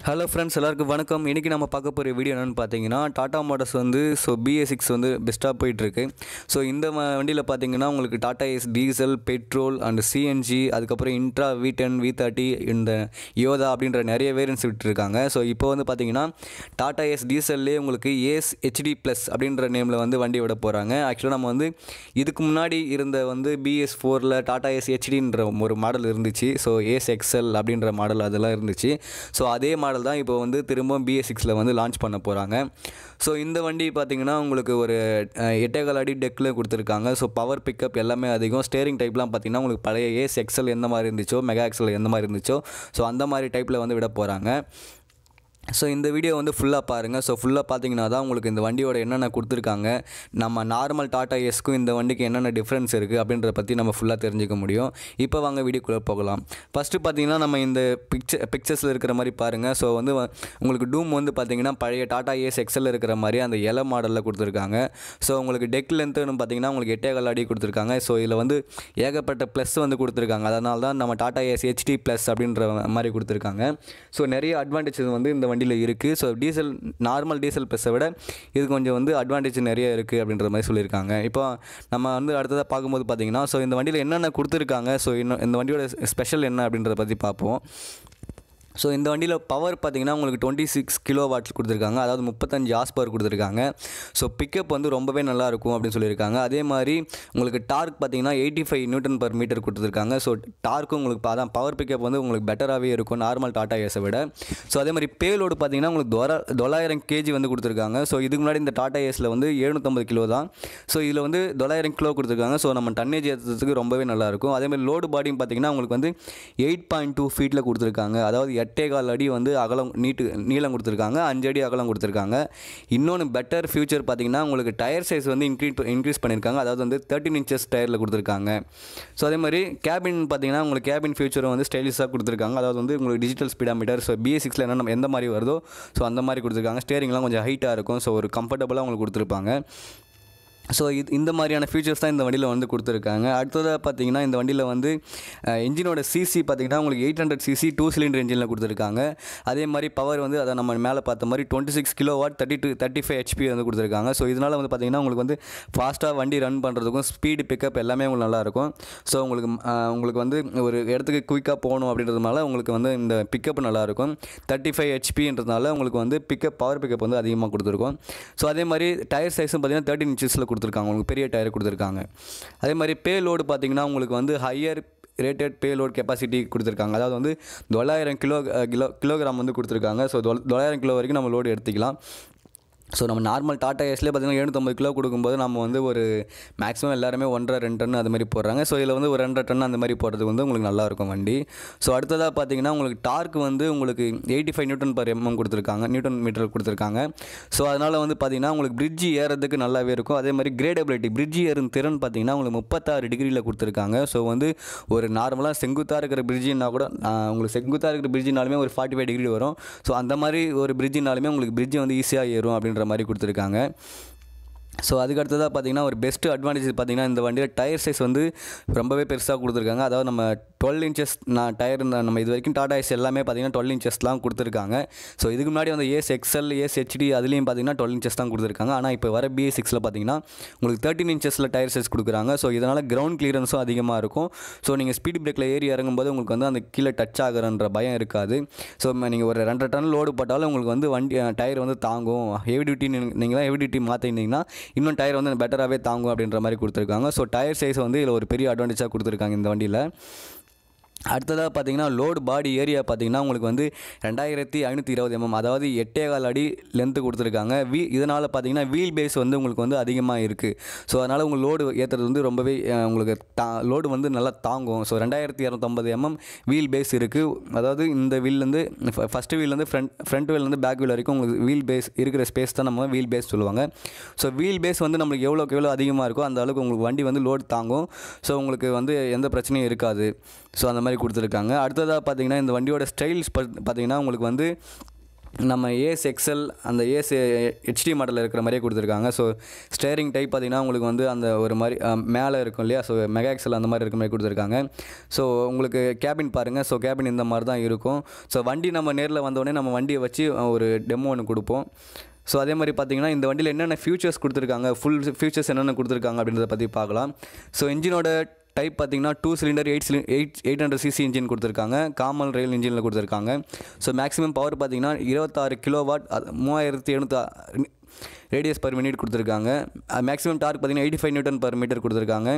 hello friends எல்லாருக்கும் வணக்கம் இன்றைக்கி நம்ம பார்க்க போகிற வீடியோ என்னென்னு பார்த்தீங்கன்னா டாடா மோட்டர்ஸ் வந்து ஸோ பிஏ சிக்ஸ் வந்து பெஸ்ட்டாக போயிட்டுருக்கு ஸோ இந்த வ- வண்டியில் பார்த்தீங்கன்னா உங்களுக்கு Tata S diesel petrol and CNG அதுக்கப்புறம் Intra V ten V thirty இந்த யோதா அப்படின்ற நிறைய வேரியன்ஸ் விட்டுருக்காங்க ஸோ இப்போ வந்து பார்த்தீங்கன்னா டாடா எஸ் டீசல்லே உங்களுக்கு ஏஸ் ஹெச்டி ப்ளஸ் அப்படின்ற நேமில் வந்து வண்டி விட போகிறாங்க ஆக்சுவலாக நம்ம வந்து இதுக்கு முன்னாடி இருந்த வந்து பிஎஸ் ஃபோரில் டாடா எஸ் ஹெச்டின்ற ஒரு மாடல் இருந்துச்சு ஸோ ஏஸ் எக்ஸல் அப்படின்ற மாடல் அதெல்லாம் இருந்துச்சு ஸோ அதே மாடல் தான் இப்போ வந்து திரும்ப பிஎஸ் சிக்ஸில் வந்து லான்ச் பண்ண போகிறாங்க ஸோ இந்த வண்டி பார்த்தீங்கன்னா உங்களுக்கு ஒரு அஹ், எட்டேகால் அடி டெக்கில் கொடுத்துருக்காங்க ஸோ பவர் பிக்கப் எல்லாமே அதிகம் ஸ்டேரிங் டைப்லாம் பார்த்தீங்கன்னா உங்களுக்கு பழைய ஏஸ் எக்ஸல் எந்த மாதிரி இருந்துச்சோ மெகா எக்ஸல் எந்த மாதிரி இருந்துச்சோ ஸோ அந்த மாதிரி டைப்பில் வந்து விட போகிறாங்க ஸோ இந்த வீடியோ வந்து ஃபுல்லாக பாருங்கள் ஸோ ஃபுல்லாக பார்த்தீங்கன்னா தான் உங்களுக்கு இந்த வண்டியோட என்னென்ன கொடுத்துருக்காங்க நம்ம நார்மல் டாடா எஸ்க்கும் இந்த வண்டிக்கு என்னென்ன டிஃப்ரென்ஸ் இருக்குது அப்படின்றத பற்றி நம்ம ஃபுல்லாக தெரிஞ்சுக்க முடியும் இப்போ வாங்க வீடியோக்குள்ளே போகலாம் ஃபஸ்ட்டு பார்த்தீங்கன்னா நம்ம இந்த பிக்சர் பிக்சர்ஸில் இருக்கிற மாதிரி பாருங்கள் ஸோ வந்து வ- உங்களுக்கு டூம் வந்து பார்த்தீங்கன்னா பழைய டாடா ஏஸ் எக்ஸல் இருக்கிற மாதிரி அந்த இலை மாடலில் கொடுத்துருக்காங்க ஸோ உங்களுக்கு டெக் லென்த்துன்னு பார்த்தீங்கன்னா உங்களுக்கு எட்டே கால் அடி கொடுத்துருக்காங்க ஸோ இதில் வந்து ஏகப்பட்ட ப்ளஸ் வந்து கொடுத்துருக்காங்க அதனால தான் நம்ம டாடா ஏஸ் ஹெச்டி ப்ளஸ் அப்படின்ற மாதிரி கொடுத்துருக்காங்க ஸோ நிறைய அட்வான்டேஜஸ் வந்து இந்த வண்டியில் இருக்குது ஸோ டீசல் நார்மல் டீசல் ப்ளஸை விட இது கொஞ்சம் வந்து அட்வான்டேஜ் நிறைய இருக்குது அப்படின்ற மாதிரி சொல்லியிருக்காங்க இப்போ நம்ம வந்து அடுத்ததாக பார்க்கும்போது பார்த்தீங்கன்னா ஸோ இந்த வண்டியில் என்னென்ன கொடுத்துருக்காங்க ஸோ இன்னும் இந்த வண்டியோட ஸ்பெஷல் என்ன அப்படின்றத பற்றி பார்ப்போம் ஸோ இந்த வண்டியில் பவர் பார்த்தீங்கன்னா உங்களுக்கு டுவெண்ட்டி சிக்ஸ் கிலோ வாட்ஸ் கொடுத்துருக்காங்க அதாவது முப்பத்தஞ்சு ஆஸ் பவர் கொடுத்துருக்காங்க ஸோ பிக்கப் வந்து ரொம்பவே நல்லா இருக்கும் அப்படின்னு சொல்லியிருக்காங்க அதே மாதிரி உங்களுக்கு டார்க் பார்த்தீங்கன்னா eighty five newton per metre கொடுத்துருக்காங்க ஸோ டார்க்கும் உங்களுக்கு அதான் பவர் பிக்கப் வந்து உங்களுக்கு பெட்டராகவே இருக்கும் நார்மல் டாடா ஏஸை விட ஸோ அதே மாதிரி பேலோடு பார்த்தீங்கன்னா உங்களுக்கு தொர தொள்ளாயிரம் கேஜி வந்து கொடுத்துருக்காங்க ஸோ இதுக்கு முன்னாடி இந்த டாடா ஏஸில் வந்து எழுநூற்றம்பது கிலோ தான் ஸோ இதில் வந்து தொள்ளாயிரம் கிலோ கொடுத்துருக்காங்க ஸோ நம்ம டன்னேஜ் ஏற்றுறதுக்கு ரொம்பவே நல்லாயிருக்கும் அதே மாதிரி லோடு பாடியும் பார்த்தீங்கன்னா உங்களுக்கு வந்து எயிட் பாயிண்ட் டூ ஃபீட்டில் கொடுத்துருக்காங்க அதாவது எட்டே கால் அடி வந்து அகலம் நீட்டு நீளம் கொடுத்துருக்காங்க அஞ்சு அடி அகலம் கொடுத்துருக்காங்க இன்னொன்று பெட்டர் ஃபியூச்சர் பார்த்தீங்கன்னா உங்களுக்கு டயர் சைஸ் வந்து இன்க்ரீஸ் இன்க்ரீஸ் பண்ணியிருக்காங்க அதாவது வந்து தேர்ட்டின் இன்ச்சஸ் டயரில் கொடுத்துருக்காங்க ஸோ அதே மாதிரி கேபின் பார்த்தீங்கன்னா உங்களுக்கு கேபின் ஃபியூச்சரும் வந்து ஸ்டைலிஷாக கொடுத்துருக்காங்க அதாவது வந்து உங்களுக்கு டிஜிட்டல் ஸ்பீடாமீட்டர் ஸோ பிஎஸ் சிக்ஸில் என்ன நம்ம எந்த மாதிரி வருதோ ஸோ அந்த மாதிரி கொடுத்துருக்காங்க ஸ்டேரிங்லாம் கொஞ்சம் ஹைட்டாக இருக்கும் ஸோ ஒரு கம்ஃபர்டபுளாக உங்களுக்கு கொடுத்துருப்பாங்க ஸோ இது இந்த மாதிரியான ஃபீச்சர்ஸ் தான் இந்த வண்டியில் வந்து கொடுத்துருக்காங்க அடுத்ததாக பார்த்தீங்கன்னா இந்த வண்டியில் வந்து இன்ஜினோட சிசி பார்த்தீங்கன்னா உங்களுக்கு eight hundred CC two cylinder இன்ஜினில் கொடுத்துருக்காங்க அதே மாதிரி பவர் வந்து அதை நம்ம மேலே பார்த்த மாதிரி twenty six kilowatt thirty two thirty five HP வந்து கொடுத்துருக்காங்க ஸோ இதனால் வந்து பார்த்தீங்கன்னா உங்களுக்கு வந்து ஃபாஸ்ட்டாக வண்டி ரன் பண்ணுறதுக்கும் ஸ்பீடு பிக்கப் எல்லாமே உங்களுக்கு நல்லாயிருக்கும் ஸோ உங்களுக்கு அஹ், உங்களுக்கு வந்து ஒரு இடத்துக்கு குயிக்காக போகணும் அப்படின்றதுனால உங்களுக்கு வந்து இந்த பிக்கப் நல்லாயிருக்கும் தேர்ட்டி ஃபைவ் ஹெச்பின்றதுனால உங்களுக்கு வந்து பிக்கப் பவர் பிக்கப் வந்து அதிகமாக கொடுத்துருக்கும் ஸோ அதே மாதிரி டயர் சைஸும் பார்த்தீங்கன்னா தேர்ட்டின் இன்ச்சஸில் கொடுத்துருக்காங்க உங்களுக்கு பெரிய டயர் கொடுத்துருக்காங்க அதே மாதிரி பே லோடு பார்த்தீங்கன்னா உங்களுக்கு வந்து higher rated payload capacity கொடுத்துருக்காங்க அதாவது வந்து தொள்ளாயிரம் கிலோ கிலோ கிலோகிராம் வந்து கொடுத்துருக்காங்க ஸோ தொள்ளாயிரம் கிலோ வரைக்கும் நம்ம லோடு எடுத்துக்கலாம் ஸோ நம்ம நார்மல் டாட்டா ஏஸ்லேயே பார்த்தீங்கன்னா எழுநூற்றம்பது கிலோ கொடுக்கும்போது நம்ம வந்து ஒரு மேக்ஸிமம் எல்லாருமே ஒன்றரை ரெண்டு டன் அது மாதிரி போடுறாங்க ஸோ இதில் வந்து ஒரு ரெண்டரை டன் அந்த மாதிரி போடுறதுக்கு வந்து உங்களுக்கு நல்லா இருக்கும் வண்டி ஸோ அடுத்ததாக பார்த்தீங்கன்னா உங்களுக்கு டார்க் வந்து உங்களுக்கு eighty five newton per MM கொடுத்துருக்காங்க நியூட்டன் மீட்டர் கொடுத்துருக்காங்க ஸோ அதனால் வந்து பார்த்தீங்கன்னா உங்களுக்கு பிரிட்ஜ் ஏறதுக்கு நல்லாவே இருக்கும் அதே மாதிரி கிரேடபிலிட்டி பிரிட்ஜ் ஏறும் திறன் பார்த்தீங்கன்னா உங்களுக்கு முப்பத்தாறு டிகிரியில் கொடுத்துருக்காங்க ஸோ வந்து ஒரு நார்மலாக செங்குத்தாக இருக்கிற பிரிட்ஜின்னா கூட ஆஹ், உங்களுக்கு செங்குத்தாக இருக்கிற பிரிட்ஜினாலுமே ஒரு ஃபார்ட்டி ஃபைவ் டிகிரி வரும் ஸோ அந்த மாதிரி ஒரு பிரிட்ஜினாலுமே உங்களுக்கு பிரிட்ஜ் வந்து ஈஸியாக ஏறும் அப்படின்ற மாதிரி கொடுத்துருக்காங்க ஸோ அதுக்கு அடுத்ததாக பார்த்தீங்கன்னா ஒரு பெஸ்ட் அட்வான்டேஜ் பார்த்தீங்கன்னா இந்த வண்டியில் டயர் சைஸ் வந்து ரொம்பவே பெருசாக கொடுத்துருக்காங்க அதாவது நம்ம டுவெல் இன்ச்சஸ் நான் டயர் நம்ம இது வரைக்கும் டாடா ஏஸ் எல்லாமே பார்த்தீங்கன்னா டுவெல் இன்ச்சஸ்லாம் கொடுத்துருக்காங்க ஸோ இதுக்கு முன்னாடி வந்து ஏஸ் எக்ஸ்எல் ஏஸ் ஹெச்டி அதுலேயும் பார்த்தீங்கன்னா டுவெல் இன்ச்சஸ் தான் கொடுத்துருக்காங்க ஆனால் இப்போ வர பிஎஸ் சிக்ஸில் பார்த்தீங்கன்னா உங்களுக்கு தேர்ட்டின் இன்ச்சஸில் டயர் சைஸ் கொடுக்குறாங்க ஸோ இதனால் கிரவுண்ட் கிளியரன்ஸும் அதிகமாக இருக்கும் ஸோ நீங்கள் ஸ்பீட் பிரேக்கில் ஏறி இறங்கும்போது உங்களுக்கு வந்து அந்த கீழே டச் ஆகுறன்ற பயம் இருக்காது ஸோ நீங்கள் ஒரு ரெண்டரை டன் லோடு போட்டாலும் உங்களுக்கு வந்து வண்டி டயர் வந்து தாங்கும் ஹெவி டியூட்டி நீங்களாம் ஹெவி டியூட்டி மாற்றினீங்கன்னா இன்னும் டயர் வந்து பெட்டராகவே தாங்கும் அப்படின்ற மாதிரி கொடுத்துருக்காங்க ஸோ டயர் சைஸ் வந்து இதில் ஒரு பெரிய அட்வான்டேஜாக கொடுத்துருக்காங்க இந்த வண்டியில் அடுத்ததாக பார்த்தீங்கன்னா லோடு பாடி ஏரியா பார்த்தீங்கன்னா உங்களுக்கு வந்து ரெண்டாயிரத்தி ஐநூற்றி இருபது எம்எம் அதாவது எட்டே கால் அடி லென்த்து கொடுத்துருக்காங்க வீ இதனால் பார்த்தீங்கன்னா வீல் பேஸ் வந்து உங்களுக்கு வந்து அதிகமாக இருக்குது ஸோ அதனால் உங்கள் லோடு ஏற்றுறது வந்து ரொம்பவே அஹ், உங்களுக்கு தா லோடு வந்து நல்லா தாங்கும் ஸோ ரெண்டாயிரத்தி இரநூத்தம்பது எம்எம் வீல் பேஸ் இருக்குது அதாவது இந்த வீல்லேருந்து ஃபஸ்ட்டு வீல்லேருந்து ஃப்ரண்ட் ஃப்ரண்ட் வீல்லேருந்து பேக் வீல் வரைக்கும் உங்களுக்கு வீல் பேஸ் இருக்கிற ஸ்பேஸ் தான் நம்ம வீல் பேஸ் சொல்லுவாங்க ஸோ வீல் பேஸ் வந்து நம்மளுக்கு எவ்வளோக்கு எவ்வளோ அதிகமாக இருக்கோ அந்த அளவுக்கு உங்களுக்கு வண்டி வந்து லோடு தாங்கும் ஸோ உங்களுக்கு வந்து எந்த பிரச்சனையும் இருக்காது ஸோ அந்த மாதிரி கொடுத்துருக்காங்க அடுத்ததாக பார்த்தீங்கன்னா இந்த வண்டியோட ஸ்டைல்ஸ் பார்த்தீங்கன்னா உங்களுக்கு வந்து நம்ம ஏஸ் எக்ஸல் அந்த ஏஸ் ஹெச்டி மாடலில் இருக்கிற மாதிரியே கொடுத்துருக்காங்க ஸோ ஸ்டேரிங் டைப் பார்த்திங்கன்னா உங்களுக்கு வந்து அந்த ஒரு மாதிரி அஹ், மேலே இருக்கும் இல்லையா ஸோ மெகா எக்ஸல் அந்த மாதிரி இருக்கிற மாதிரி கொடுத்துருக்காங்க ஸோ உங்களுக்கு கேபின் பாருங்கள் ஸோ கேபின் இந்த மாதிரி தான் இருக்கும் ஸோ வண்டி நம்ம நேரில் வந்தோடனே நம்ம வண்டியை வச்சு அஹ், ஒரு டெமோ ஒன்று கொடுப்போம் ஸோ அதே மாதிரி பார்த்தீங்கன்னா இந்த வண்டியில் என்னென்ன ஃபியூச்சர்ஸ் கொடுத்துருக்காங்க ஃபுல் ஃபியூச்சர்ஸ் என்னென்ன கொடுத்துருக்காங்க அப்படின்றத பற்றி பார்க்கலாம் ஸோ இன்ஜினோட டைப் பார்த்தீங்கன்னா டூ சிலிண்டர் எயிட் சிலி eight eight hundred CC engine கொடுத்துருக்காங்க காமல் ரயில் இன்ஜினில் கொடுத்துருக்காங்க ஸோ மேக்ஸிமம் பவர் பார்த்தீங்கன்னா இருபத்தாறு கிலோ வாட் மூவாயிரத்தி எழுநூற்றி ரேடியஸ் பர் மினிட் கொடுத்துருக்காங்க மேக்ஸிமம் டார்க் பார்த்தீங்கன்னா eighty five newton per metre கொடுத்துருக்காங்க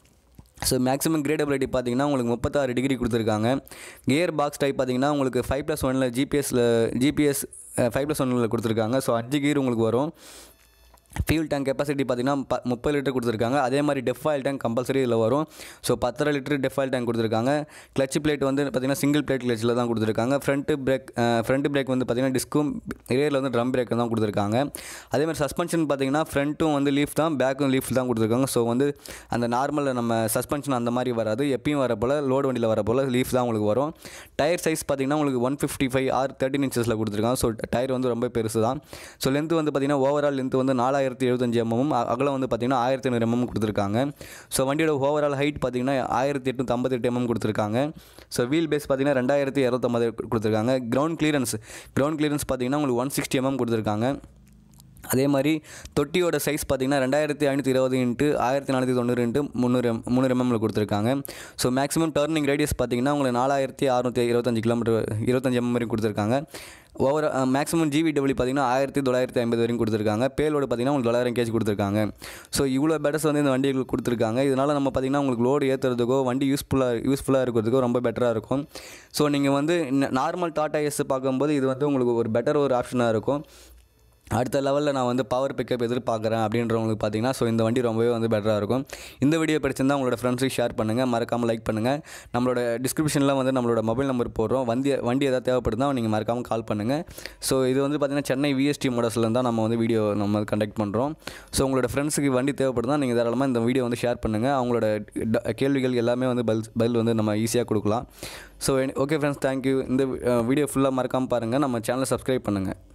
ஸோ மேக்ஸிமம் கிரேடபிலிட்டி பார்த்தீங்கன்னா உங்களுக்கு முப்பத்தாறு டிகிரி கொடுத்துருக்காங்க கியர் பாக்ஸ் டைப் பார்த்தீங்கன்னா உங்களுக்கு ஃபைவ் ப்ளஸ் ஒனில் ஜிபிஎஸ்ல ஜிபிஎஸ் ஃபைவ் ப்ளஸ் ஒனில் கொடுத்துருக்காங்க ஸோ அஞ்சு கியர் உங்களுக்கு வரும் ஃபியூல் டேங்க் கெப்பாசிட்டி பார்த்தீங்கன்னா ப முப்பது லிட்டர் கொடுத்துருக்காங்க அதே மாதிரி டெஃப் ஆயில் டேங்க் கம்பல்சரி இதில் வரும் ஸோ பத்தரை லிட்டர் டெஃப் ஆயில் டேங்க் கொடுத்துருக்காங்க கிளச் பிளேட் வந்து பார்த்தீங்கன்னா சிங்கிள் பிளேட் கிளச்சில் தான் கொடுத்துருக்காங்க ஃப்ரண்ட்டு பிரேக் ஃப்ரண்ட் பிரேக் வந்து பார்த்தீங்கன்னா டிஸ்கும் ரியரில் வந்து ட்ரம் பிரேக் தான் கொடுத்துருக்காங்க அதே மாதிரி சஸ்பென்ஷன் பார்த்தீங்கன்னா ஃப்ரண்ட்டும் வந்து லீஃப் தான் பேக்கும் லீஃப் தான் கொடுத்துருக்காங்க ஸோ வந்து அந்த நார்மல் நம்ம சஸ்பென்ஷன் அந்த மாதிரி வராது எப்பயும் வர போல் லோடு வண்டியில் வர போல் லீஃப் தான் உங்களுக்கு வரும் டயர் சைஸ் பார்த்தீங்கன்னா உங்களுக்கு one fifty five R thirteen இன்ச்சஸில் கொடுத்துருக்காங்க ஸோ டயர் வந்து ரொம்ப பெருசு தான் ஸோ லென்த் வந்து பார்த்தீங்கன்னா ஓவரால் லென்த் வந்து நாலாயிரத்தி எழுபத்தஞ்சு எம்எம் அகலம் வந்து பார்த்தீங்கன்னா ஆயிரத்தி ஐநூறு எம்எம் கொடுத்துருக்காங்க ஸோ வண்டியோட ஓவரால் ஹைட் பார்த்தீங்கன்னா ஆயிரத்தி எட்நூற்றி ஐம்பத்தெட்டு எம்எம் கொடுத்துருக்காங்க ஸோ வீல் பேஸ் பார்த்தீங்கன்னா ரெண்டாயிரத்தி இரநூத்தம்பது கொடுத்துருக்காங்க கிரவுண்ட் கிளியரன்ஸ் கிரவுண்ட் கிளியரன்ஸ் பார்த்தீங்கன்னா உங்களுக்கு ஒன் சிக்ஸ்டி எம்எம் கொடுத்துருக்காங்க அதே மாதிரி தொட்டியோட சைஸ் பார்த்தீங்கன்னா ரெண்டாயிரத்தி ஐநூற்றி இருபது இன்ட்டு ஆயிரத்தி நானூற்றி தொண்ணூறு இன்ட்டு முந்நூறு எம் முந்நூறு எம்எம்ல கொடுத்துருக்காங்க ஸோ மேக்ஸிமம் டர்னிங் ரேடியஸ் பார்த்தீங்கன்னா உங்களுக்கு நாலாயிரத்தி அறுநூற்றி இருபத்தஞ்சு கிலோமீட்டர் இருபத்தஞ்சு எம்எம் வரைக்கும் கொடுத்துருக்காங்க ஓவர் மேக்ஸிமம் ஜிவிடபிள்யூ பார்த்தீங்கன்னா ஆயிரத்தி தொள்ளாயிரத்தி ஐம்பது வரைக்கும் கொடுத்துருக்காங்க பேலோடு பார்த்தீங்கன்னா உங்களுக்கு தொள்ளாயிரம் கேஜ் கொடுத்துருக்காங்க ஸோ இவ்வளோ பெட்டர்ஸ் வந்து இந்த வண்டிகளுக்கு கொடுத்துருக்காங்க இதனால் நம்ம பார்த்தீங்கன்னா உங்களுக்கு லோடு ஏற்றுறதுக்கோ வண்டி யூஸ்ஃபுல்லாக யூஸ்ஃபுல்லாக இருக்கிறதுக்கோ ரொம்ப பெட்டராக இருக்கும் ஸோ நீங்கள் வந்து நார்மல் டாடா எஸ் பார்க்கும்போது இது வந்து உங்களுக்கு ஒரு பெட்டர் ஒரு ஆப்ஷனாக இருக்கும் அடுத்த லெவலில் நான் வந்து பவர் பிக்கப் எதிர்பார்க்குறேன் அப்படின்றவங்களுக்கு பார்த்தீங்கன்னா ஸோ இந்த வண்டி ரொம்பவே வந்து பெட்டராக இருக்கும் இந்த வீடியோ பிடிச்சிருந்தா உங்களோட ஃப்ரெண்ட்ஸுக்கு ஷேர் பண்ணுங்கள் மறக்காமல் லைக் பண்ணுங்கள் நம்மளோட டிஸ்கிரிப்ஷனில் வந்து நம்மளோட மொபைல் நம்பர் போடுறோம் வண்டி வண்டி எதாவது தேவைப்படுதா நீங்கள் மறக்காமல் கால் பண்ணுங்கள் ஸோ இது வந்து பார்த்தீங்கன்னா சென்னை விஎஸ்டி மோடர்ஸில் தான் நம்ம வந்து வீடியோ நம்ம கண்டக்ட் பண்ணுறோம் ஸோ உங்களோட ஃப்ரெண்ட்ஸுக்கு வண்டி தேவைப்படுதா நீங்கள் தாராளமாக இந்த வீடியோ வந்து ஷேர் பண்ணுங்கள் அவங்களோட ட- கேள்விகள் எல்லாமே வந்து பதில் பதில் வந்து நம்ம ஈஸியாக கொடுக்கலாம் ஸோ ஓகே ஃப்ரெண்ட்ஸ் தேங்க்யூ இந்த வீடியோ ஃபுல்லாக மறக்காமல் பாருங்கள் நம்ம சேனலை சப்ஸ்கிரைப் பண்ணுங்கள்